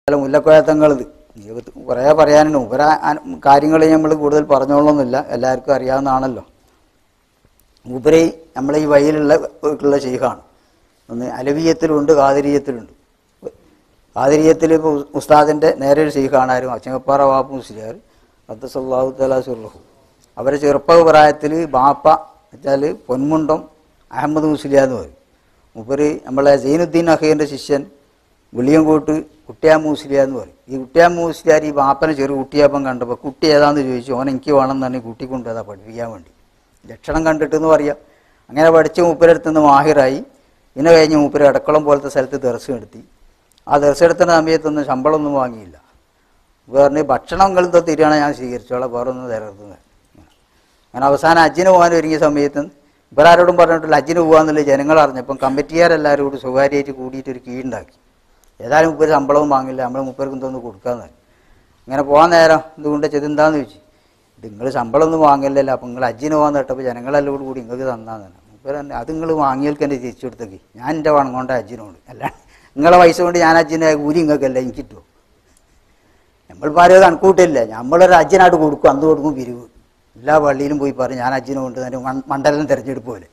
മുല്ലക്കോയത്തങ്ങളിത് ജീവിതത്തിൽ കുറേ പറയാനുണ്ട് ഉപര കാര്യങ്ങൾ നമ്മൾ കൂടുതൽ പറഞ്ഞോളൊന്നുമില്ല എല്ലാവർക്കും അറിയാവുന്നതാണല്ലോ ഉപരി നമ്മളെ ഈ വയലുള്ള ഉള്ള ഷെയ്ഖാണ് ഒന്ന് അലവീയത്തിലുണ്ട് കാതിരീയത്തിലുണ്ട് കാതിരീയത്തിൽ ഇപ്പോൾ ഉസ്താദിൻ്റെ നേരെ ഒരു ഷെയ്ഖാണ് ആരും അച്ചങ്ങപ്പാറ വാപ്പു മുസ്ലിയാർ അബ്ദുസല്ലാഹു തലാസുറഹു അവരെ ചെറുപ്പ പ്രായത്തിൽ ബാപ്പ വെച്ചാൽ പൊന്മുണ്ടം അഹമ്മദ് മുസ്ലിയ എന്ന് പറയും മുപ്പര് നമ്മളെ സൈനുദ്ദീൻ അഹീറിൻ്റെ ശിഷ്യൻ വിളിയങ്കോട്ട് കുട്ടിയാ മുസ്ലിയ എന്ന് പറയും ഈ കുട്ടിയാ മുസ്ലിയാർ ഈ ബാപ്പനെ ചെറു കുട്ടിയാപ്പം കണ്ടപ്പോൾ കുട്ടി ഏതാന്ന് ചോദിച്ചു ഓൻ എനിക്ക് വേണം തന്നെ കുട്ടി കൊണ്ടുവതാ പഠിപ്പിക്കാൻ വേണ്ടി ലക്ഷണം കണ്ടിട്ടെന്ന് പറയാം അങ്ങനെ പഠിച്ച് മൂപ്പരടുത്ത് നിന്ന് മാഹിറായി പിന്നെ കഴിഞ്ഞ് മൂപ്പര് അടക്കളം പോലത്തെ സ്ഥലത്ത് ദർശനം എടുത്തി ആ ദർശനം എടുത്തുന്ന സമയത്തൊന്നും ശമ്പളമൊന്നും വാങ്ങിയില്ല പറഞ്ഞ് ഭക്ഷണം നിങ്ങളെന്തോ തരികയാണ് ഞാൻ സ്വീകരിച്ചോളാം വേറെ ഒന്നും തരരുത് എന്ന്. അങ്ങനെ അവസാനം അജ്ജിന് പോകാൻ ഒരുങ്ങിയ സമയത്ത് ഇവരാരോടും പറഞ്ഞിട്ടില്ല അജ്ജിന് പോകാന്നുള്ള ജനങ്ങൾ അറിഞ്ഞപ്പം കമ്മിറ്റിക്കാരെല്ലാവരും കൂടി സ്വകാര്യമായിട്ട് കൂടിയിട്ട് ഒരു കീഴുണ്ടാക്കി ഏതായാലും മുപ്പര് ശമ്പളവും വാങ്ങില്ല നമ്മൾ മുപ്പർക്ക് എന്തോന്ന് കൊടുക്കാന്ന് പറഞ്ഞു. അങ്ങനെ പോകാൻ നേരം ഇതുകൊണ്ട് ചെതെന്താന്ന് ചോദിച്ചു ഇത് നിങ്ങൾ ശമ്പളമൊന്നും വാങ്ങില്ലല്ലോ അപ്പം നിങ്ങൾ അജ്ജിന് പോകാൻ കേട്ടപ്പോൾ ജനങ്ങളെല്ലാം കൂടി കൂടി നിങ്ങൾക്ക് തന്നാന്ന് പറഞ്ഞു മുപ്പര് പറഞ്ഞു അത് നിങ്ങൾ വാങ്ങിയവർക്ക് എന്നെ തിരിച്ചു കൊടുത്തേക്ക് ഞാൻ എൻ്റെ പണം കൊണ്ട് അജ്ജിനോട് അല്ല നിങ്ങളെ പൈസ കൊണ്ട് ഞാൻ അജ്ജിനെ കൂലി നിങ്ങൾക്കല്ല എനിക്ക് കിട്ടുമോ നമ്മൾ പാരത് കണക്കൂട്ടില്ല നമ്മളൊരു അജ്ജനായിട്ട് കൊടുക്കും അന്ന് കൊടുക്കും പിരിവ് എല്ലാ പള്ളിയിലും പോയി പറയും ഞാൻ അജ്ജിനെ കൊണ്ട് തന്നെ മൺ- മണ്ഡലം തിരഞ്ഞെടുപ്പ് പോലെ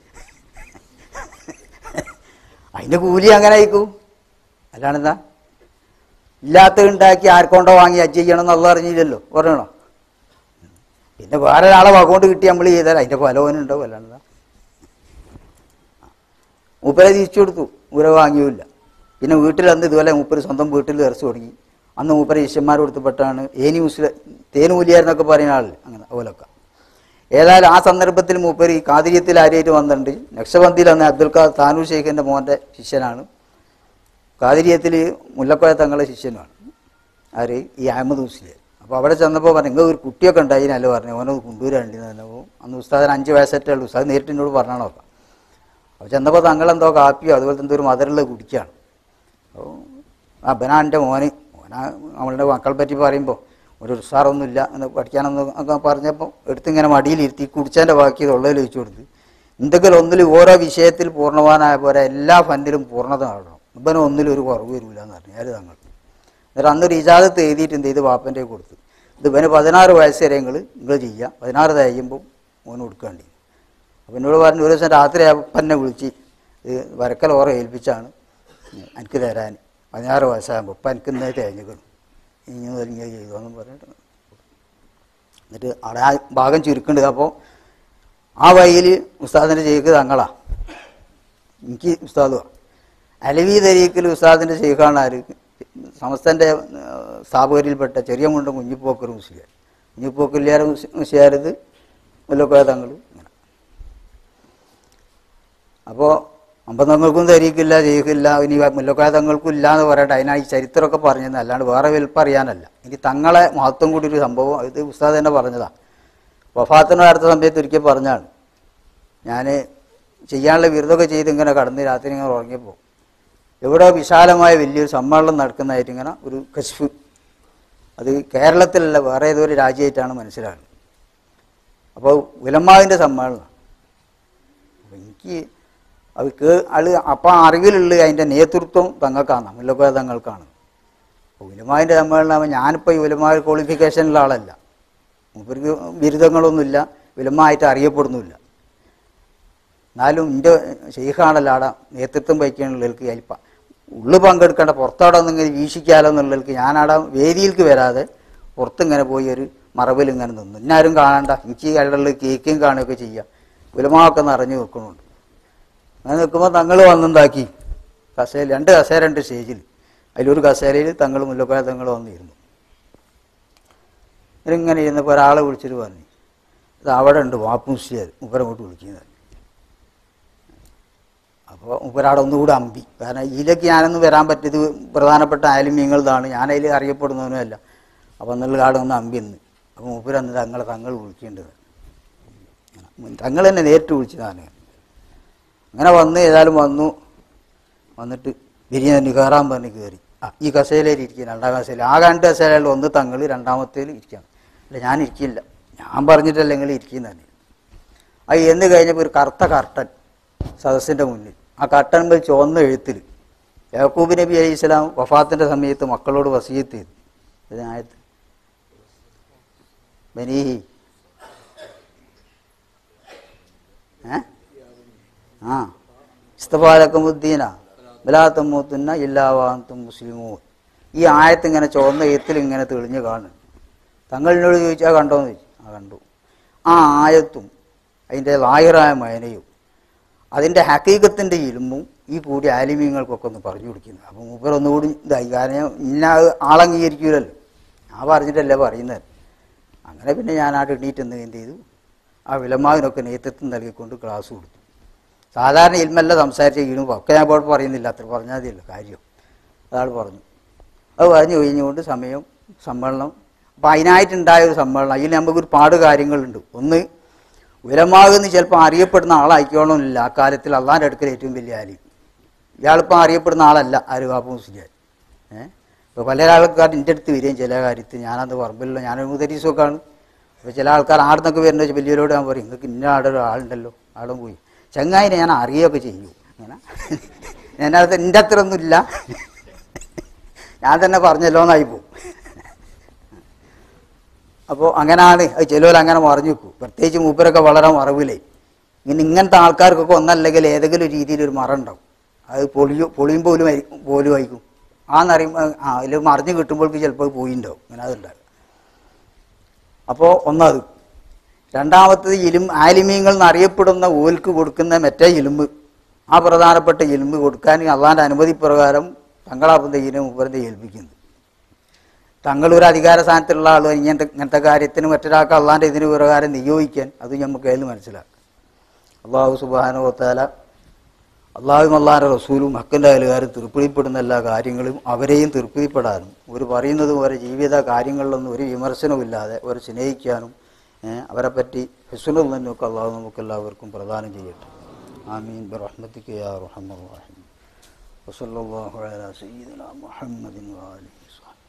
അതിൻ്റെ കൂലി അങ്ങനെ ആയിക്കും അല്ലാണെന്താ ഇല്ലാത്തത് ഉണ്ടാക്കി ആർക്കൊണ്ടോ വാങ്ങി അജ്ജ് ചെയ്യണം എന്നുള്ള അറിഞ്ഞില്ലല്ലോ പറയണോ പിന്നെ വേറെ ഒരാളെ വകകൊണ്ട് കിട്ടി നമ്മൾ ചെയ്താൽ അതിൻ്റെ ഫലവനുണ്ടാവും അല്ലാണെന്താ മൂപ്പരെ തിരിച്ചു കൊടുത്തു ഊര വാങ്ങിയില്ല പിന്നെ വീട്ടിൽ അന്ന് ഇതുപോലെ മൂപ്പര് സ്വന്തം വീട്ടിൽ ഇറച്ചു തുടങ്ങി അന്ന് മൂപ്പര് ശിഷ്യന്മാർ കൊടുത്തപ്പെട്ടാണ് ഏനി മുസ്ല തേനുമൂലിയാരെന്നൊക്കെ പറയുന്ന ആളിൽ അങ്ങനെ അതുപോലൊക്കെ ഏതായാലും ആ സന്ദർഭത്തിൽ മൂപ്പര് ഈ കാതിര്യത്തിൽ ആര്യായിട്ട് വന്നിട്ടുണ്ട് നക്ഷബന്ധിയിൽ അന്ന് അബ്ദുൽ ഖാദർ താനൂർ ഷെയ്ഖിൻ്റെ മോൻ്റെ ശിഷ്യനാണ് കാതിര്യത്തിൽ മുല്ലക്കോയ തങ്ങളുടെ ശിഷ്യനുമാണ് ആര് ഈ അഹമ്മദ് മുസ്ലിം അപ്പോൾ അവിടെ ചെന്നപ്പോൾ പറഞ്ഞു നിങ്ങൾ ഒരു കുട്ടിയൊക്കെ ഉണ്ടായി അല്ല പറഞ്ഞു ഓനത് കൊണ്ടുവരാണ്ടി പറഞ്ഞപ്പോൾ അന്ന് ഉസ്താദിന് അഞ്ച് വയസ്സറ്റേ ഉള്ളൂ ഉസ്താദ് നേരിട്ട് എന്നോട് പറഞ്ഞാണോ അപ്പോൾ ചെന്നപ്പോൾ തങ്ങളെന്തോ കാപ്പിയോ അതുപോലെ എന്തോ ഒരു മധുരമുള്ള കുടിക്കുകയാണ് അപ്പോൾ ആ ബനാൻ്റെ മോന് മോനാ നമ്മളുടെ മക്കളെ പറ്റി പറയുമ്പോൾ ഒരു ഉത്സാഹമൊന്നുമില്ല എന്ന് പഠിക്കാനൊന്നും ഒക്കെ പറഞ്ഞപ്പോൾ എടുത്തിങ്ങനെ മടിയിലിരുത്തി കുടിച്ചതിൻ്റെ ബാക്കി തൊള്ളയിൽ വെച്ച് കൊടുത്ത് എന്തെങ്കിലും ഒന്നിൽ ഓരോ വിഷയത്തിൽ പൂർണ്ണവാനായ പോലെ എല്ലാ ഫണ്ടിലും പൂർണ്ണത നടണം ഇവനും ഒന്നിലും ഒരു കുറവ് വരില്ല എന്ന് പറഞ്ഞു ആര് തങ്ങൾ എന്നിട്ട് അന്ന് ഒരു ഇജാദത്ത് എഴുതിയിട്ട് എന്ത് ചെയ്ത് വാപ്പൻ്റെ കൊടുത്തു ഇത് ഇവന് പതിനാറ് വയസ്സ് വരെ നിങ്ങൾ നിങ്ങൾ ചെയ്യുക പതിനാറ് തയ്യുമ്പോൾ മോന് കൊടുക്കേണ്ടി അപ്പം എന്നോട് പറഞ്ഞു ഒരു ദിവസം രാത്രി അപ്പനെ വിളിച്ച് ഇത് വരക്കൽ ഓറ ഏൽപ്പിച്ചാണ് എനിക്ക് തരാൻ പതിനാറ് വയസ്സാകുമ്പോൾ ഇപ്പം എനിക്ക് ഇന്നേ തേഞ്ഞിക്കണം ഇനി മുതൽ ഇങ്ങനെ ചെയ്തോന്നും പറഞ്ഞിട്ട് എന്നിട്ട് അവിടെ ആ ഭാഗം ചുരുക്കുന്നുണ്ട് അപ്പോൾ ആ വഴിയിൽ ഉസ്താദിൻ്റെ ചെയ്ക്ക് തങ്ങളാ എനിക്ക് ഉസ്താദുവാ അലവി തരീക്കിൽ ഉസ്താദിൻ്റെ ചെയ്ക്കാണ് ആര് സമസ്തൻ്റെ സ്ഥാപകരിൽപ്പെട്ട ചെറിയ മുണ്ടും കുഞ്ഞിപ്പോക്കർ മുസ്ലിയാർ കുഞ്ഞിപ്പോക്കില്ലാര മുസ്ലിയാരത് മുല്ലക്കോയ തങ്ങൾ ഇങ്ങനെ അപ്പോൾ അമ്പതങ്ങൾക്കും തരീക്കില്ല ചെയ്യിക്കില്ല ഇനി മുല്ലക്കോയ തങ്ങൾക്കും ഇല്ല എന്ന് പറയട്ടെ അതിനാ ഈ ചരിത്രമൊക്കെ പറഞ്ഞത് അല്ലാണ്ട് വേറെ വലുപ്പം അറിയാനല്ല ഇനി തങ്ങളെ മഹത്വം കൂടി ഒരു സംഭവം ഇത് ഉസ്താദ് തന്നെ പറഞ്ഞതാ വഫാത്തിന് അടുത്ത സമയത്ത് ഒരിക്കൽ പറഞ്ഞാണ് ഞാൻ ചെയ്യാനുള്ള വിരുദ്ധമൊക്കെ ചെയ്ത് ഇങ്ങനെ കടന്ന് രാത്രി ഇങ്ങനെ ഉറങ്ങിയപ്പോൾ എവിടെ വിശാലമായ വലിയൊരു സമ്മേളനം നടക്കുന്നതായിട്ട് ഇങ്ങനെ ഒരു കശ്ഫ് അത് കേരളത്തിലല്ല വേറെ ഏതോ ഒരു രാജ്യമായിട്ടാണ് മനസ്സിലാകുന്നത് അപ്പോൾ ഉലമാവിൻ്റെ സമ്മേളനം അപ്പോൾ എനിക്ക് അത് കേ ആള് അപ്പം അറിവിലുള്ള അതിൻ്റെ നേതൃത്വം തങ്ങൾക്കാണ് മുല്ലക്കോയ തങ്ങൾക്കാണ് അപ്പോൾ ഉലമാവിൻ്റെ സമ്മേളനം ഞാനിപ്പോൾ ഈ ഉലമാ ക്വാളിഫിക്കേഷനുള്ള ആളല്ല മൂപ്പർക്ക് ബിരുദങ്ങളൊന്നുമില്ല ഉലമായിട്ട് അറിയപ്പെടുന്നില്ല എന്നാലും എൻ്റെ ഷെയ്ഖാണല്ലോ അവിടെ നേതൃത്വം വഹിക്കാനുള്ളവർക്ക് അല്പ ഉള്ളു പങ്കെടുക്കേണ്ട പുറത്തവിടെ ഒന്ന് ഇങ്ങനെ വീക്ഷിക്കാലോ എന്നുള്ളവർക്ക് ഞാനവിടെ വേദിയിലേക്ക് വരാതെ പുറത്തിങ്ങനെ പോയി ഒരു മറവിൽ ഇങ്ങനെ നിന്നു ഇന്നാരും കാണണ്ട എനിക്ക് അയാളുള്ള കേക്കും കാണുകയൊക്കെ ചെയ്യാം ഉലമാവൊക്കെ നിറഞ്ഞു നിൽക്കണുണ്ട് അങ്ങനെ നിൽക്കുമ്പോൾ തങ്ങൾ വന്നുണ്ടാക്കി കസേര രണ്ട് കസേര ഉണ്ട് സ്റ്റേജിൽ അതിലൊരു കസേരയിൽ തങ്ങൾ മുല്ലക്കോയ തങ്ങൾ വന്നിരുന്നു ഇങ്ങനെ ഇരുന്നപ്പോൾ ഒരാളെ വിളിച്ചിട്ട് പറഞ്ഞു ഇത് അവിടെ ഉണ്ട് വാപ്പുശ്ശേർ മുപ്പരങ്ങോട്ട് വിളിക്കുന്നത് അപ്പോൾ മുപ്പരാടെ ഒന്നുകൂടെ അമ്പി കാരണം ഇതിലേക്ക് ഞാനൊന്നും വരാൻ പറ്റിയത് പ്രധാനപ്പെട്ട ആലിമ്യങ്ങളതാണ് ഞാനതിൽ അറിയപ്പെടുന്നവനുമല്ല അപ്പോൾ എന്നുള്ള കാട് ഒന്ന് അമ്പി നിന്ന് അപ്പോൾ മുപ്പര് അന്ന് തങ്ങളെ തങ്ങൾ വിളിക്കേണ്ടത് തങ്ങൾ തന്നെ നേരിട്ട് വിളിച്ചതാണ് അങ്ങനെ വന്ന് ഏതായാലും വന്നു വന്നിട്ട് ബിരിയാണി കയറാൻ പറഞ്ഞ് കയറി ആ ഈ കസേലയിൽ ഇരിക്കുക രണ്ടാം കസേല ആ രണ്ട് കസേലയിൽ ഒന്ന് തങ്ങൾ രണ്ടാമത്തേൽ ഇരിക്കുകയാണ് അല്ല ഞാൻ ഇരിക്കില്ല ഞാൻ പറഞ്ഞിട്ടല്ല നിങ്ങൾ ഇരിക്കുന്ന തന്നെ അത് എന്ന് കഴിഞ്ഞപ്പോൾ ഒരു കറുത്ത കർട്ടൻ സദസ്സിൻ്റെ മുന്നിൽ ആ കർട്ടൻ മേൽ ചുവന്ന എഴുത്തിൽ യാക്കൂബ് നബി അലൈഹി സ്വലാം വഫാത്തിൻ്റെ സമയത്ത് മക്കളോട് വസീയത്ത് ചെയ്തു ഇതിനായത്ത് ബനീഹി ഏ ആ ഇസ്തഫാലക്കമുദ്ദീന ബലാത്തമ്മൂത്തുന്ന ഇല്ലാവാന്തും മുസ്ലിമൂൻ ഈ ആയത്ത് ഇങ്ങനെ ചുവന്ന എത്തിൽ ഇങ്ങനെ തെളിഞ്ഞ് കാണും തങ്ങളിനോട് ചോദിച്ചാൽ കണ്ടോന്ന് ചോദിച്ചു ആ കണ്ടു ആ ആയത്തും അതിൻ്റെ ലാഹിറായ മയനയും അതിൻ്റെ ഹക്കീകത്തിൻ്റെ ഇലുമ്പും ഈ കൂടി ആലിമീങ്ങൾക്കൊക്കെ ഒന്ന് പറഞ്ഞു കൊടുക്കുന്നു അപ്പം മൂപ്പർ ഒന്നുകൂടി ഇതായി കാരണം ഇന്ന ആളംഗീകരിക്കൂലല്ലോ ഞാൻ പറഞ്ഞിട്ടല്ലേ പറയുന്നത് അങ്ങനെ പിന്നെ ഞാൻ ആ എണ്ണീറ്റ് എന്ത് എന്ത് ചെയ്തു ആ വിലമാവിനൊക്കെ നേതൃത്വം നൽകിക്കൊണ്ട് ക്ലാസ് കൊടുത്തു സാധാരണ ഇൽമല്ല സംസാരിച്ച ഈണും ഒക്കെ ഞാൻ ഇപ്പോൾ പറയുന്നില്ല അത്ര പറഞ്ഞാൽ മതിയല്ലോ കാര്യം അയാൾ പറഞ്ഞു അത് പറഞ്ഞു കഴിഞ്ഞുകൊണ്ട് സമയം സമ്മേളനം അപ്പം അതിനായിട്ടുണ്ടായ ഒരു സമ്മേളനം അതിൽ നമുക്ക് ഒരുപാട് കാര്യങ്ങളുണ്ട് ഒന്ന് ഉലമാകുന്ന ചിലപ്പോൾ അറിയപ്പെടുന്ന ആളായിക്കോണമെന്നില്ല ആ കാലത്തിൽ അള്ളാൻ്റെ അടുക്കൽ ഏറ്റവും വലിയ ആലി ഇയാളിപ്പോൾ അറിയപ്പെടുന്ന ആളല്ല ആരുവാപ്പ് മുസ്ലിയാർ ഏഹ് ഇപ്പോൾ പല ആൾക്കാർ എൻ്റെ അടുത്ത് വരികയും ചില കാര്യത്തിൽ ഞാനത് പറമ്പില്ല ഞാനൊരു മുതരീസൊക്കെ ആണ് അപ്പോൾ ചില ആൾക്കാർ ആടുന്നൊക്കെ വരുന്ന വലിയവരോട് ഞാൻ പറയും നിങ്ങൾക്ക് ഇന്ന ആടെ ഒരു ആളുണ്ടല്ലോ ആളും പോയി ചങ്ങായിനെ ഞാൻ അറിയുകയൊക്കെ ചെയ്യും അങ്ങനെ ഞാനത് എൻ്റെ അത്ര ഒന്നുമില്ല ഞാൻ തന്നെ പറഞ്ഞല്ലോ എന്നായി പോകും അപ്പോൾ അങ്ങനെയാണ് അത് ചിലവർ അങ്ങനെ മറിഞ്ഞു വെക്കും പ്രത്യേകിച്ച് മൂപ്പരൊക്കെ വളരെ മറവിലേ ഇങ്ങനെ ഇങ്ങനത്തെ ആൾക്കാർക്കൊക്കെ ഒന്നല്ലെങ്കിൽ ഏതെങ്കിലും രീതിയിൽ ഒരു മറ ഉണ്ടാവും അത് പൊളിയും പൊളിയും പോലും ആയിരിക്കും പോലും ആയിരിക്കും ആന്നറിയുമ്പോൾ ആ അതിൽ മറിഞ്ഞ് കിട്ടുമ്പോഴേക്ക് ചിലപ്പോൾ പോയിണ്ടാവും അങ്ങനെ അതുണ്ടാകും അപ്പോൾ ഒന്നത് രണ്ടാമത്തത് ഇലും ആലിമീങ്ങൾ എന്നറിയപ്പെടുന്ന ഓൽക്ക് കൊടുക്കുന്ന മറ്റേ ഇലുമ്പ് ആ പ്രധാനപ്പെട്ട ഇലുമ്പ് കൊടുക്കാൻ അള്ളാൻ്റെ അനുമതി പ്രകാരം തങ്ങളാപ്പുന്ന ഇതിനെ മുപ്പറിൻ്റെ ഏൽപ്പിക്കുന്നത് തങ്ങളൊരു അധികാര സ്ഥാനത്തുള്ള ആൾ ഇങ്ങനത്തെ ഇങ്ങനത്തെ കാര്യത്തിന് മറ്റൊരാൾക്ക് അള്ളാൻ്റെ ഇതിന് പ്രകാരം നിയോഗിക്കാൻ അത് നമുക്ക് അതിൽ മനസ്സിലാക്കാം അള്ളാഹു സുബാനുവത്താല അള്ളാഹും അള്ളാഹിൻ്റെ റസൂലും ഹക്കിൻ്റെ അയലുകാരും തൃപ്തിപ്പെടുന്ന എല്ലാ കാര്യങ്ങളും അവരെയും തൃപ്തിപ്പെടാനും ഒരു പറയുന്നതും അവരെ ജീവിത കാര്യങ്ങളിലൊന്നും ഒരു വിമർശനവുമില്ലാതെ അവരെ സ്നേഹിക്കാനും ഏഹ്, അവരെ പറ്റി ഹെസുനിൽ നിന്നൊക്കെ അള്ളാഹു നമുക്ക് എല്ലാവർക്കും പ്രദാനം ചെയ്യട്ടെ ആമീൻ ബറഹ്മത്തിക്ക് യാ റഹ്മർ റഹീം വസല്ലല്ലാഹു അലാ സയ്യിദിനാ മുഹമ്മദിൻ വാലിഹി വസഹ്ബിഹി